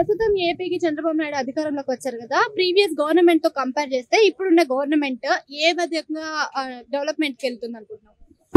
ప్రస్తుతం ఏపీకి చంద్రబాబు నాయుడు అధికారంలోకి వచ్చారు కదా ప్రీవియస్ గవర్నమెంట్ తో కంపేర్ చేస్తే ఇప్పుడున్న గవర్నమెంట్ ఏ విధంగా డెవలప్మెంట్ కి వెళ్తుంది అనుకుంటున్నాం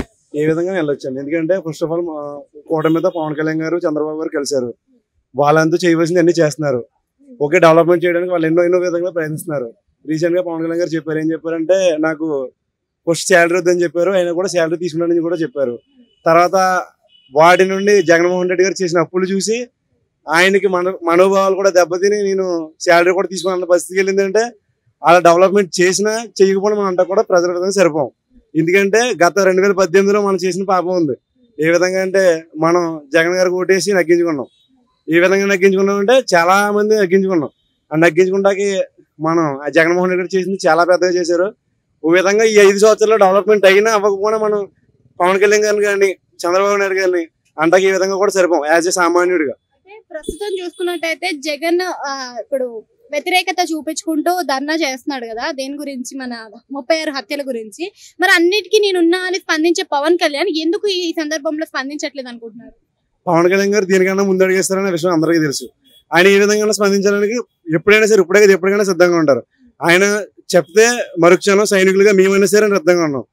ఏ విధంగా వెళ్ళొచ్చండి ఎందుకంటే ఫస్ట్ ఆఫ్ ఆల్ కూటమి మీద పవన్ కళ్యాణ్ గారు చంద్రబాబు గారు కలిశారు వాళ్ళంతా చేయవలసింది అన్ని చేస్తున్నారు ఓకే డెవలప్మెంట్ చేయడానికి వాళ్ళు ఎన్నో ఎన్నో విధంగా ప్రయత్నిస్తున్నారు రీసెంట్ గా పవన్ కళ్యాణ్ గారు చెప్పారు ఏం చెప్పారంటే నాకు ఫస్ట్ శాలరీ వద్దని చెప్పారు ఆయన కూడా శాలరీ తీసుకున్నాడని కూడా చెప్పారు తర్వాత వాటి నుండి జగన్మోహన్ రెడ్డి గారు చేసిన అప్పులు చూసి ఆయనకి మన మనోభావాలు కూడా దెబ్బతిని నేను శాలరీ కూడా తీసుకున్న పరిస్థితికి వెళ్ళిందంటే అలా డెవలప్మెంట్ చేసినా చేయకపోవడం మనం అంతా కూడా ప్రజల విధంగా సరిపోం ఎందుకంటే గత రెండు వేల పద్దెనిమిదిలో మనం చేసిన పాపం ఉంది ఏ విధంగా అంటే మనం జగన్ గారికి ఓటేసి నగ్గించుకున్నాం ఏ విధంగా నగ్గించుకున్నాం అంటే చాలా మంది నగ్గించుకున్నాం ఆ నగ్గించుకుంటాకి మనం ఆ జగన్మోహన్ రెడ్డి గారు చేసింది చాలా పెద్దగా చేశారు ఓ విధంగా ఈ ఐదు సంవత్సరాల్లో డెవలప్మెంట్ అయినా అవ్వకపోయినా మనం పవన్ కళ్యాణ్ గారిని కానీ చంద్రబాబు నాయుడు గారిని అంటాకి ఈ విధంగా కూడా సరిపోం యాజ్ ఏ సామాన్యుడిగా అంటే ప్రస్తుతం చూసుకున్నట్టయితే జగన్ ఆ, ఇప్పుడు వ్యతిరేకత చూపించుకుంటూ ధర్నా చేస్తున్నాడు కదా దేని గురించి మన ముప్పై ఆరు హత్యల గురించి మరి అన్నిటికీ నేనున్నా అని స్పందించే పవన్ కళ్యాణ్ ఎందుకు ఈ సందర్భంలో స్పందించట్లేదు అనుకుంటున్నారు పవన్ కళ్యాణ్ గారు దీనికన్నా ముందు అడిగేస్తారనే విషయం అందరికీ తెలుసు ఆయన ఏ విధంగా స్పందించడానికి ఎప్పుడైనా సరే ఇప్పుడే కదా ఎప్పటికైనా సిద్ధంగా ఉంటారు ఆయన చెప్తే మరుక్షణం సైనికులుగా మేమైనా సరే సిద్ధంగా ఉన్నాం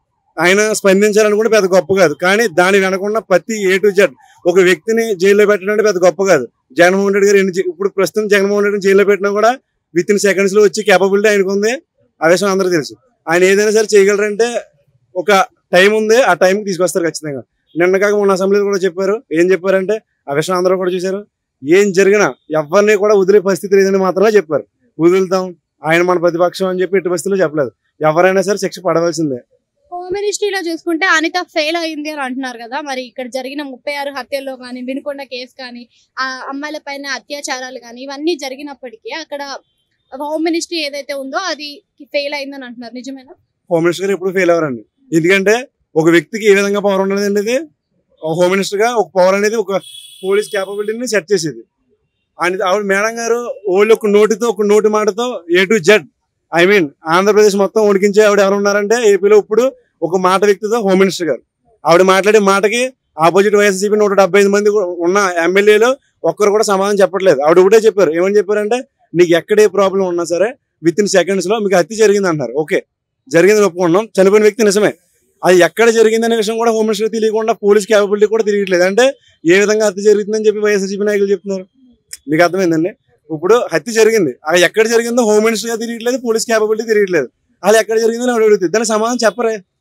ఆయన స్పందించాలనుకుంటే పెద్ద గొప్ప కాదు కానీ దాని వెనకున్న ప్రతి ఏ టు జెడ్ ఒక వ్యక్తిని జైల్లో పెట్టడం అంటే పెద్ద గొప్ప కాదు జగన్మోహన్ రెడ్డి గారు ఎన్ని జై- ఇప్పుడు ప్రస్తుతం జగన్మోహన్ రెడ్డిని జైల్లో పెట్టినా కూడా విత్ ఇన్ సెకండ్స్ లో వచ్చి కేపబిలిటీ ఆయనకు ఉంది ఆ విషయం అందరూ తెలుసు ఆయన ఏదైనా సరే చేయగలరంటే ఒక టైం ఉంది ఆ టైంకి తీసుకొస్తారు ఖచ్చితంగా నిన్న కాక మొన్న అసెంబ్లీలో కూడా చెప్పారు ఏం చెప్పారంటే ఆ విషయం అందరూ కూడా చూశారు ఏం జరిగినా ఎవరిని కూడా వదిలే పరిస్థితి లేదని మాత్రమే చెప్పారు వదులుతాం ఆయన మన ప్రతిపక్షం అని చెప్పి ఎట్టి పరిస్థితుల్లో చెప్పలేదు ఎవరైనా సరే శిక్ష పడవలసిందే హోమ్ మినిస్ట్రీలో చూసుకుంటే అనిత ఫెయిల్ అయింది అని అంటున్నారు కదా మరి ఇక్కడ జరిగిన ముప్పై ఆరు హత్యల్లో కానీ వినుకొండ కేసు కానీ ఆ అమ్మాయిల పైన అత్యాచారాలు కానీ ఇవన్నీ జరిగినప్పటికీ అక్కడ హోమ్ మినిస్ట్రీ ఏదైతే ఉందో అది ఫెయిల్ అయిందని అంటున్నారు నిజమేనా హోమ్ మినిస్టర్ గారు ఎప్పుడు ఫెయిల్ అవ్వరండి ఎందుకంటే ఒక వ్యక్తికి ఏ విధంగా పవర్ ఉండదు అనేది ఒక హోమ్ మినిస్టర్ గా ఒక పవర్ అనేది ఒక పోలీస్ క్యాపబిలిటీని సెట్ చేసేది ఆయన ఆవిడ మేడం గారు ఓళ్ళు ఒక నోటితో ఒక నోటి మాటతో A to Z I mean Andhra Pradesh మొత్తం ఉడికించే ఆవిడ ఎవరు ఉన్నారంటే ఏపీలో ఇప్పుడు ఒక మాట వ్యక్తితో హోమ్ మినిస్టర్ గారు ఆవిడ మాట్లాడే మాటకి ఆపోజిట్ వైఎస్సీపీ నూట డెబ్బై ఐదు మంది ఉన్న ఎమ్మెల్యేలు ఒక్కరు కూడా సమాధానం చెప్పట్లేదు ఆవిడ ఒకటే చెప్పారు ఏమని చెప్పారంటే నీకు ఎక్కడ ఏ ప్రాబ్లం ఉన్నా సరే విత్ ఇన్ సెకండ్స్ లో మీకు హత్య జరిగింది అంటారు ఓకే జరిగింది ఒప్పుకున్నాం చనిపోయిన వ్యక్తి నిజమే అది ఎక్కడ జరిగింది అనే విషయం కూడా హోమ్ మినిస్టర్ తెలియకుండా పోలీస్ క్యాపబిలిటీ కూడా తెలియట్లేదు అంటే ఏ విధంగా హత్య జరుగుతుందని చెప్పి వైఎస్ఆర్సీపీ నాయకులు చెప్తున్నారు మీకు అర్థమైందండి ఇప్పుడు హత్య జరిగింది అది ఎక్కడ జరిగిందో హోమ్ మినిస్టర్ గా తెలియట్లేదు పోలీస్ క్యాపబిలిటీ తెలియట్లేదు అది ఎక్కడ జరిగిందో అని ఆవిడ అడుగుతుంది దానికి సమాధానం చెప్పరే